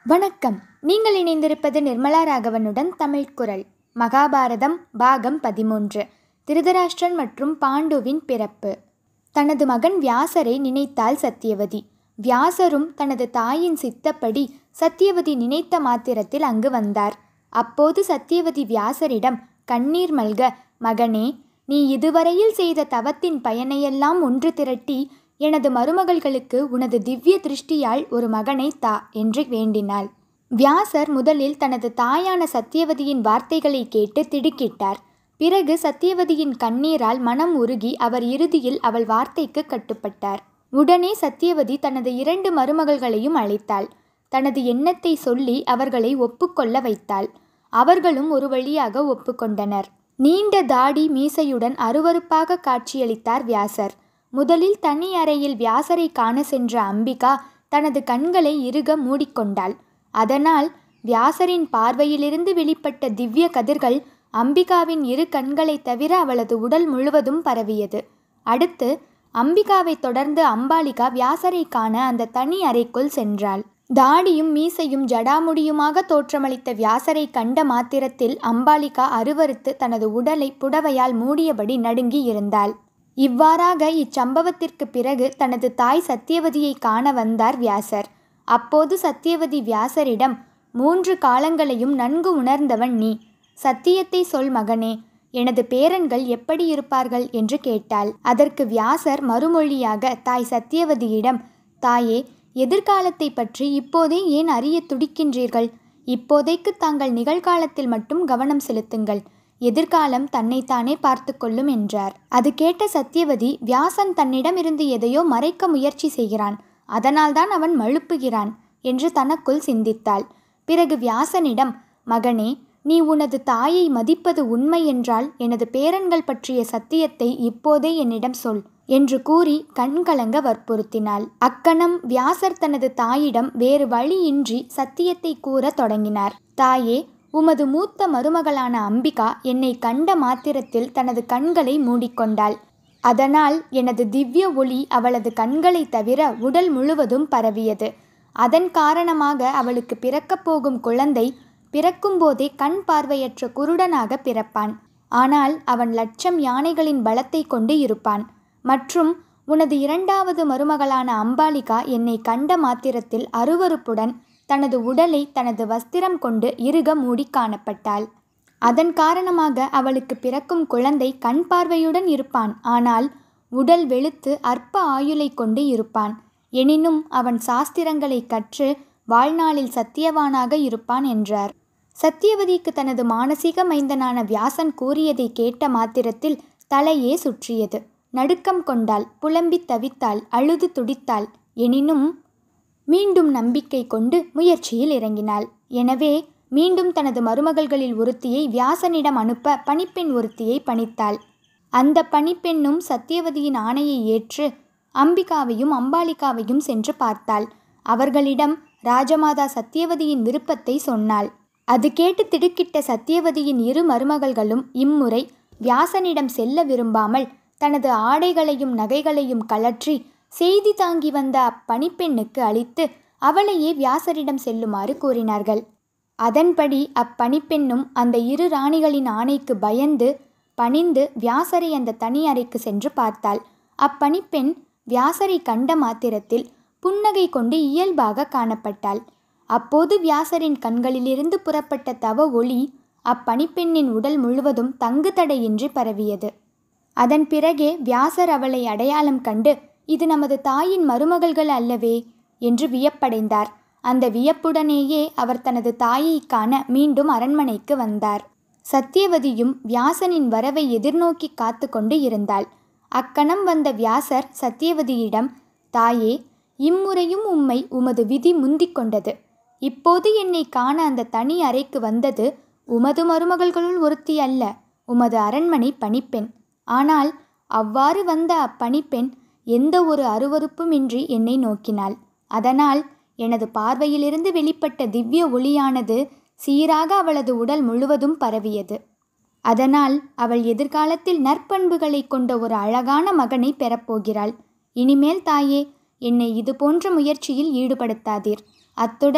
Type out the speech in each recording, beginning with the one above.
வணக்கம் நீங்கள் இணைந்திருப்பது நிர்மலா ராகவனுடன் தமிழ் குரல் மகாபாரதம் பாகம் பதிமூன்று திருதராஷ்டிரன் மற்றும் பாண்டுவின் பிறப்பு தனது மகன் வியாசரை நினைத்தாள் சத்தியவதி வியாசரும் தனது தாயின் சித்தப்படி சத்தியவதி நினைத்த மாத்திரத்தில் அங்கு வந்தார் அப்போது சத்தியவதி வியாசரிடம் கண்ணீர் மல்க மகனே நீ இதுவரையில் செய்த தவத்தின் பயனையெல்லாம் ஒன்று திரட்டி எனது மருமகள்களுக்கு உனது திவ்ய திருஷ்டியால் ஒரு மகனை தா என்று வேண்டினாள் வியாசர் முதலில் தனது தாயான சத்தியவதியின் வார்த்தைகளை கேட்டு திடுக்கிட்டார் பிறகு சத்தியவதியின் கண்ணீரால் மனம் உருகி அவர் இறுதியில் அவள் வார்த்தைக்கு கட்டுப்பட்டார் உடனே சத்தியவதி தனது இரண்டு மருமகள்களையும் அழைத்தாள் தனது எண்ணத்தை சொல்லி அவர்களை ஒப்புக்கொள்ள வைத்தாள் அவர்களும் ஒரு வழியாக ஒப்புக்கொண்டனர் நீண்ட தாடி மீசையுடன் அருவருப்பாக காட்சியளித்தார் வியாசர் முதலில் தனி அறையில் வியாசரை காண சென்ற அம்பிகா தனது கண்களை இறுக மூடிக்கொண்டாள் அதனால் வியாசரின் பார்வையிலிருந்து வெளிப்பட்ட திவ்ய கதிர்கள் அம்பிகாவின் இரு கண்களைத் தவிர அவளது உடல் முழுவதும் பரவியது அடுத்து அம்பிகாவை தொடர்ந்து அம்பாலிகா வியாசரை காண அந்த தனி அறைக்குள் சென்றாள் தாடியும் மீசையும் ஜடாமுடியுமாக தோற்றமளித்த வியாசரை கண்ட மாத்திரத்தில் அம்பாலிகா அருவருத்து தனது உடலை புடவையால் மூடியபடி நடுங்கி இருந்தாள் இவ்வாறாக இச்சம்பவத்திற்கு பிறகு தனது தாய் சத்தியவதியை காண வந்தார் வியாசர் அப்போது சத்தியவதி வியாசரிடம் மூன்று காலங்களையும் நன்கு உணர்ந்தவன் நீ சத்தியத்தை சொல் மகனே எனது பேரன்கள் எப்படி இருப்பார்கள் என்று கேட்டாள் அதற்கு வியாசர் மறுமொழியாக தாய் சத்தியவதியிடம் தாயே எதிர்காலத்தை பற்றி இப்போதே ஏன் அறிய துடிக்கின்றீர்கள் இப்போதைக்கு தாங்கள் நிகழ்காலத்தில் மட்டும் கவனம் செலுத்துங்கள் எதிர்காலம் தன்னைத்தானே பார்த்து கொள்ளும் என்றார் அது கேட்ட சத்தியவதி வியாசன் தன்னிடமிருந்து எதையோ மறைக்க முயற்சி செய்கிறான் அதனால்தான் அவன் மழுப்புகிறான் என்று தனக்குள் சிந்தித்தாள் பிறகு வியாசனிடம் மகனே நீ உனது தாயை மதிப்பது உண்மை என்றால் எனது பேரன்கள் பற்றிய சத்தியத்தை இப்போதே என்னிடம் சொல் என்று கூறி கண்கலங்க வற்புறுத்தினாள் அக்கணம் வியாசர் தனது தாயிடம் வேறு வழியின்றி சத்தியத்தை கூறத் தொடங்கினார் தாயே உமது மூத்த மருமகளான அம்பிகா என்னை கண்ட மாத்திரத்தில் தனது கண்களை மூடிக்கொண்டாள் அதனால் எனது திவ்ய ஒளி அவளது கண்களை தவிர உடல் முழுவதும் பரவியது அதன் காரணமாக அவளுக்கு பிறக்கப் போகும் குழந்தை பிறக்கும்போதே கண் பார்வையற்ற குருடனாக பிறப்பான் ஆனால் அவன் லட்சம் யானைகளின் பலத்தை கொண்டு இருப்பான் மற்றும் உனது இரண்டாவது மருமகளான அம்பாலிகா என்னை கண்ட மாத்திரத்தில் அருவருப்புடன் தனது உடலை தனது வஸ்திரம் கொண்டு இறுக மூடி காணப்பட்டாள் அதன் காரணமாக அவளுக்கு பிறக்கும் குழந்தை கண் பார்வையுடன் இருப்பான் ஆனால் உடல் வெளுத்து அற்ப ஆயுளை கொண்டு இருப்பான் எனினும் அவன் சாஸ்திரங்களை கற்று வாழ்நாளில் சத்தியவானாக இருப்பான் என்றார் சத்தியவதிக்கு தனது மானசீக மைந்தனான வியாசன் கூறியதை கேட்ட மாத்திரத்தில் தலையே சுற்றியது நடுக்கம் கொண்டாள் புலம்பித் தவித்தாள் அழுது துடித்தாள் எனினும் மீண்டும் நம்பிக்கை கொண்டு முயற்சியில் இறங்கினாள் எனவே மீண்டும் தனது மருமகள்களில் ஒருத்தியை வியாசனிடம் அனுப்ப பணிப்பெண் ஒருத்தியை பணித்தாள் அந்த பணிப்பெண்ணும் சத்தியவதியின் ஆணையை ஏற்று அம்பிகாவையும் அம்பாலிகாவையும் சென்று பார்த்தாள் அவர்களிடம் ராஜமாதா சத்தியவதியின் விருப்பத்தை சொன்னாள் அது கேட்டு திடுக்கிட்ட சத்தியவதியின் இரு மருமகள்களும் இம்முறை வியாசனிடம் செல்ல விரும்பாமல் தனது ஆடைகளையும் நகைகளையும் கலற்றி செய்தி தாங்கி வந்த அப்பணிப்பெண்ணுக்கு அளித்து அவளையே வியாசரிடம் செல்லுமாறு கூறினார்கள் அதன்படி அப்பணிப்பெண்ணும் அந்த இரு ராணிகளின் ஆணைக்கு பயந்து பணிந்து வியாசரை அந்த தனி அறைக்கு சென்று பார்த்தாள் அப்பணிப்பெண் வியாசரை கண்ட மாத்திரத்தில் புன்னகை கொண்டு இயல்பாக காணப்பட்டாள் அப்போது வியாசரின் கண்களிலிருந்து புறப்பட்ட தவ ஒளி அப்பணிப்பெண்ணின் உடல் முழுவதும் தங்கு தடையின்றி பரவியது அதன் பிறகே வியாசர் அவளை அடையாளம் கண்டு இது நமது தாயின் மருமகள்கள் அல்லவே என்று வியப்படைந்தார் அந்த வியப்புடனேயே அவர் தனது தாயை காண மீண்டும் அரண்மனைக்கு வந்தார் சத்தியவதியும் வியாசனின் வரவை எதிர்நோக்கி காத்து கொண்டு இருந்தாள் அக்கணம் வந்த வியாசர் சத்தியவதியிடம் தாயே இம்முறையும் உம்மை உமது விதி முந்திக் கொண்டது இப்போது என்னை காண அந்த தனி அறைக்கு வந்தது உமது மருமகள்களுள் ஒருத்தி அல்ல உமது அரண்மனை பணிப்பெண் ஆனால் அவ்வாறு வந்த அப்பணிப்பெண் எந்த ஒரு அருவறுப்புமின்றி என்னை நோக்கினாள் அதனால் எனது பார்வையிலிருந்து வெளிப்பட்ட திவ்ய ஒளியானது சீராக அவளது உடல் முழுவதும் பரவியது அதனால் அவள் எதிர்காலத்தில் நற்பண்புகளை கொண்ட ஒரு அழகான மகனை பெறப்போகிறாள் இனிமேல் தாயே என்னை இது போன்ற முயற்சியில் ஈடுபடுத்தாதீர் அத்துடன்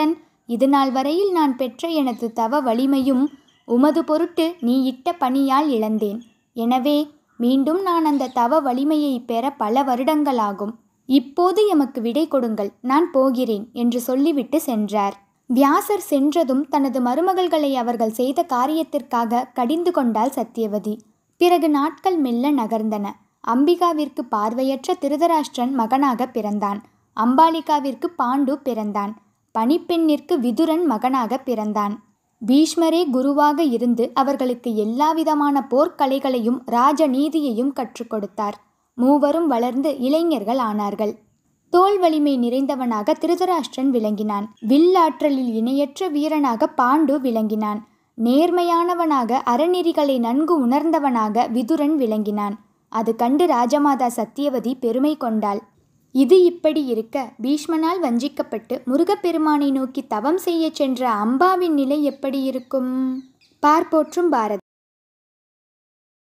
இதுநாள் வரையில் நான் பெற்ற எனது தவ வலிமையும் உமது பொருட்டு நீ இட்ட பணியால் இழந்தேன் எனவே மீண்டும் நான் அந்த தவ வலிமையை பெற பல வருடங்களாகும் இப்போது எமக்கு விடை கொடுங்கள் நான் போகிறேன் என்று சொல்லிவிட்டு சென்றார் வியாசர் சென்றதும் தனது மருமகள்களை அவர்கள் செய்த காரியத்திற்காக கடிந்து கொண்டாள் சத்தியவதி பிறகு நாட்கள் மெல்ல நகர்ந்தன அம்பிகாவிற்கு பார்வையற்ற திருதராஷ்டிரன் மகனாக பிறந்தான் அம்பாலிகாவிற்கு பாண்டு பிறந்தான் பணிப்பெண்ணிற்கு விதுரன் மகனாக பிறந்தான் பீஷ்மரே குருவாக இருந்து அவர்களுக்கு எல்லாவிதமான போர்க்கலைகளையும் ராஜநீதியையும் கற்றுக் கொடுத்தார் மூவரும் வளர்ந்து இளைஞர்கள் ஆனார்கள் தோல் வலிமை நிறைந்தவனாக திருதராஷ்டிரன் விளங்கினான் வில்லாற்றலில் இணையற்ற வீரனாக பாண்டு விளங்கினான் நேர்மையானவனாக அறநெறிகளை நன்கு உணர்ந்தவனாக விதுரன் விளங்கினான் அது கண்டு ராஜமாதா சத்தியவதி பெருமை கொண்டாள் இது இப்படி இருக்க பீஷ்மனால் வஞ்சிக்கப்பட்டு முருகப்பெருமானை நோக்கி தவம் செய்யச் சென்ற அம்பாவின் நிலை எப்படி இருக்கும் பார்ப்போற்றும் பாரதி